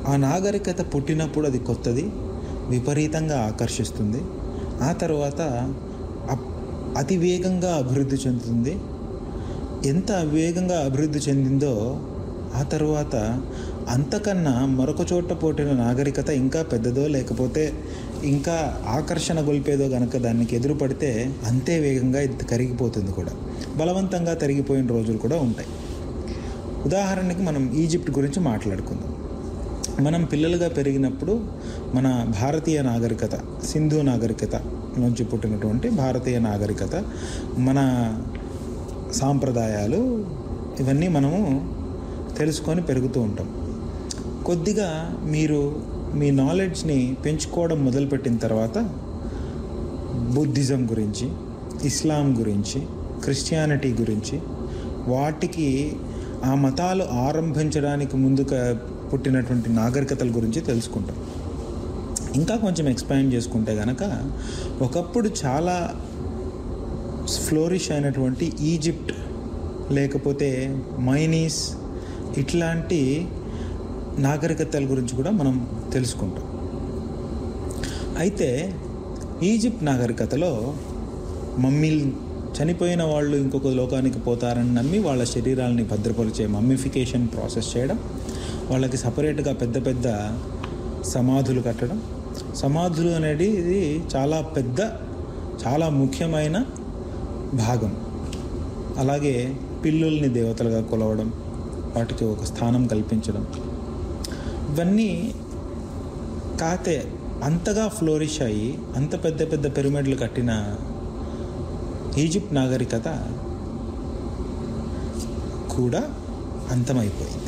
ఆ నాగరికత పుట్టినప్పుడు అది కొత్తది విపరీతంగా ఆకర్షిస్తుంది ఆ తర్వాత అప్- అతి వేగంగా అభివృద్ధి చెందుతుంది ఎంత వేగంగా అభివృద్ధి చెందిందో ఆ తర్వాత అంతకన్నా మరొక చోట పుట్టిన నాగరికత ఇంకా పెద్దదో లేకపోతే ఇంకా ఆకర్షణ గొల్పేదో గనక దానికి ఎదురు పడితే అంతే వేగంగా ఇది కరిగిపోతుంది కూడా బలవంతంగా తరిగిపోయిన రోజులు కూడా ఉంటాయి ఉదాహరణకి మనం ఈజిప్ట్ గురించి మాట్లాడుకుందాం మనం పిల్లలుగా పెరిగినప్పుడు మన భారతీయ నాగరికత సింధు నాగరికత నుంచి పుట్టినటువంటి భారతీయ నాగరికత మన సాంప్రదాయాలు ఇవన్నీ మనము తెలుసుకొని పెరుగుతూ ఉంటాం కొద్దిగా మీరు మీ నాలెడ్జ్ని పెంచుకోవడం మొదలుపెట్టిన తర్వాత బుద్ధిజం గురించి ఇస్లాం గురించి క్రిస్టియానిటీ గురించి వాటికి ఆ మతాలు ఆరంభించడానికి ముందుగా పుట్టినటువంటి నాగరికతల గురించి తెలుసుకుంటాం ఇంకా కొంచెం ఎక్స్పాండ్ చేసుకుంటే కనుక ఒకప్పుడు చాలా ఫ్లోరిష్ అయినటువంటి ఈజిప్ట్ లేకపోతే మైనీస్ ఇట్లాంటి నాగరికతల గురించి కూడా మనం తెలుసుకుంటాం అయితే ఈజిప్ట్ నాగరికతలో మమ్మీలు చనిపోయిన వాళ్ళు ఇంకొక లోకానికి పోతారని నమ్మి వాళ్ళ శరీరాలని భద్రపరిచే మమ్మిఫికేషన్ ప్రాసెస్ చేయడం వాళ్ళకి సపరేట్గా పెద్ద పెద్ద సమాధులు కట్టడం సమాధులు అనేది ఇది చాలా పెద్ద చాలా ముఖ్యమైన భాగం అలాగే పిల్లుల్ని దేవతలుగా కొలవడం వాటికి ఒక స్థానం కల్పించడం ఇవన్నీ కాతే అంతగా ఫ్లోరిష్ అయ్యి అంత పెద్ద పెద్ద పిరమిడ్లు కట్టిన ఈజిప్ట్ నాగరికత కూడా అంతమైపోయింది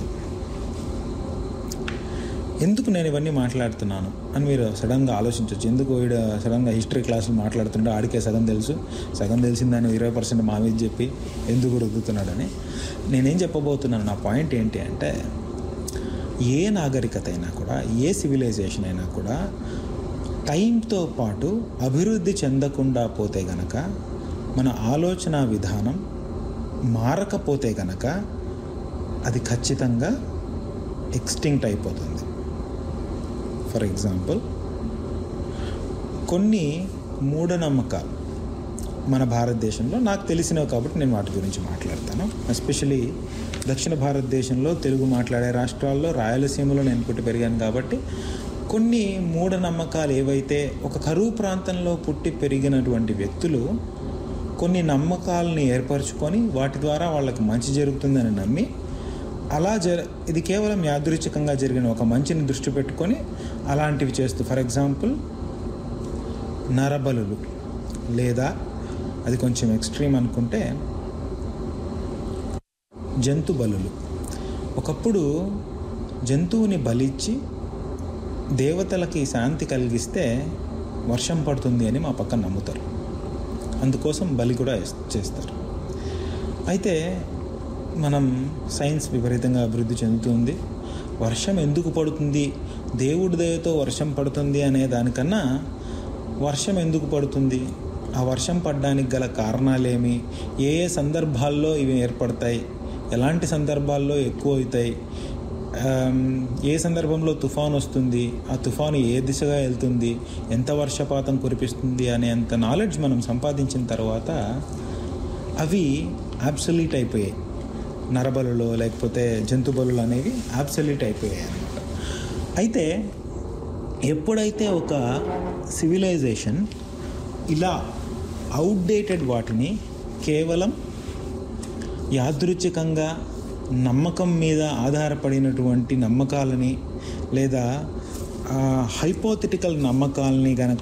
ఎందుకు నేను ఇవన్నీ మాట్లాడుతున్నాను అని మీరు సడన్గా ఆలోచించవచ్చు ఎందుకు వీడు సడన్గా హిస్టరీ క్లాసులు మాట్లాడుతుంటే ఆడికే సగం తెలుసు సగం తెలిసిందని ఇరవై పర్సెంట్ మా మీద చెప్పి ఎందుకు రుద్దుతున్నాడని నేనేం చెప్పబోతున్నాను నా పాయింట్ ఏంటి అంటే ఏ నాగరికత అయినా కూడా ఏ సివిలైజేషన్ అయినా కూడా టైంతో పాటు అభివృద్ధి చెందకుండా పోతే గనక మన ఆలోచన విధానం మారకపోతే గనక అది ఖచ్చితంగా ఎక్స్టింక్ట్ అయిపోతుంది ఫర్ ఎగ్జాంపుల్ కొన్ని మూఢనమ్మకాలు మన భారతదేశంలో నాకు తెలిసినవి కాబట్టి నేను వాటి గురించి మాట్లాడతాను ఎస్పెషలీ దక్షిణ భారతదేశంలో తెలుగు మాట్లాడే రాష్ట్రాల్లో రాయలసీమలో నేను పుట్టి పెరిగాను కాబట్టి కొన్ని మూఢనమ్మకాలు ఏవైతే ఒక కరువు ప్రాంతంలో పుట్టి పెరిగినటువంటి వ్యక్తులు కొన్ని నమ్మకాలని ఏర్పరచుకొని వాటి ద్వారా వాళ్ళకి మంచి జరుగుతుందని నమ్మి అలా జర ఇది కేవలం యాదృచ్ఛికంగా జరిగిన ఒక మంచిని దృష్టి పెట్టుకొని అలాంటివి చేస్తూ ఫర్ ఎగ్జాంపుల్ నరబలులు లేదా అది కొంచెం ఎక్స్ట్రీమ్ అనుకుంటే జంతు బలులు ఒకప్పుడు జంతువుని బలిచ్చి దేవతలకి శాంతి కలిగిస్తే వర్షం పడుతుంది అని మా పక్కన నమ్ముతారు అందుకోసం బలి కూడా వేస్- చేస్తారు అయితే మనం సైన్స్ విపరీతంగా అభివృద్ధి చెందుతుంది వర్షం ఎందుకు పడుతుంది దేవుడి దయతో వర్షం పడుతుంది అనే దానికన్నా వర్షం ఎందుకు పడుతుంది ఆ వర్షం పడడానికి గల కారణాలేమి ఏ ఏ సందర్భాల్లో ఇవి ఏర్పడతాయి ఎలాంటి సందర్భాల్లో ఎక్కువ అవుతాయి ఆమ్, ఏ సందర్భంలో తుఫాన్ వస్తుంది ఆ తుఫాను ఏ దిశగా వెళ్తుంది ఎంత వర్షపాతం కురిపిస్తుంది అనే అంత నాలెడ్జ్ మనం సంపాదించిన తర్వాత అవి అబ్సల్యూట్ అయిపోయాయి నరబలులో లేకపోతే జంతు బలులు అనేవి అబ్సల్యూట్ అయిపోయాయి అన్నమాట అయితే ఎప్పుడైతే ఒక సివిలైజేషన్ ఇలా అవుట్డేటెడ్ వాటిని కేవలం యాదృచ్ఛికంగా నమ్మకం మీద ఆధారపడినటువంటి నమ్మకాలని లేదా హైపోథెటికల్ నమ్మకాలని గనక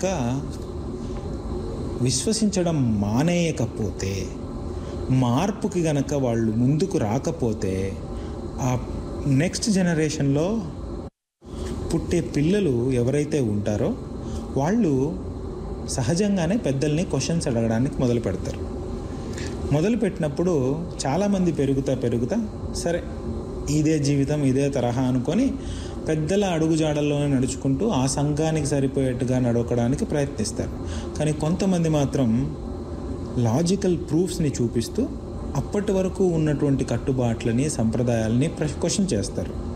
విశ్వసించడం మానేయకపోతే మార్పుకి గనక వాళ్ళు ముందుకు రాకపోతే ఆ నెక్స్ట్ జనరేషన్లో పుట్టే పిల్లలు ఎవరైతే ఉంటారో వాళ్ళు సహజంగానే పెద్దల్ని క్వశ్చన్స్ అడగడానికి మొదలు పెడతారు మొదలు పెట్టినప్పుడు చాలామంది పెరుగుతా పెరుగుతా సరే ఇదే జీవితం ఇదే తరహా అనుకొని పెద్దల అడుగుజాడల్లోనే నడుచుకుంటూ ఆ సంఘానికి సరిపోయేట్టుగా నడవడానికి ప్రయత్నిస్తారు కానీ కొంతమంది మాత్రం లాజికల్ ప్రూఫ్స్ని చూపిస్తూ అప్పటి వరకు ఉన్నటువంటి కట్టుబాట్లని సంప్రదాయాలని క్వశ్చన్ చేస్తారు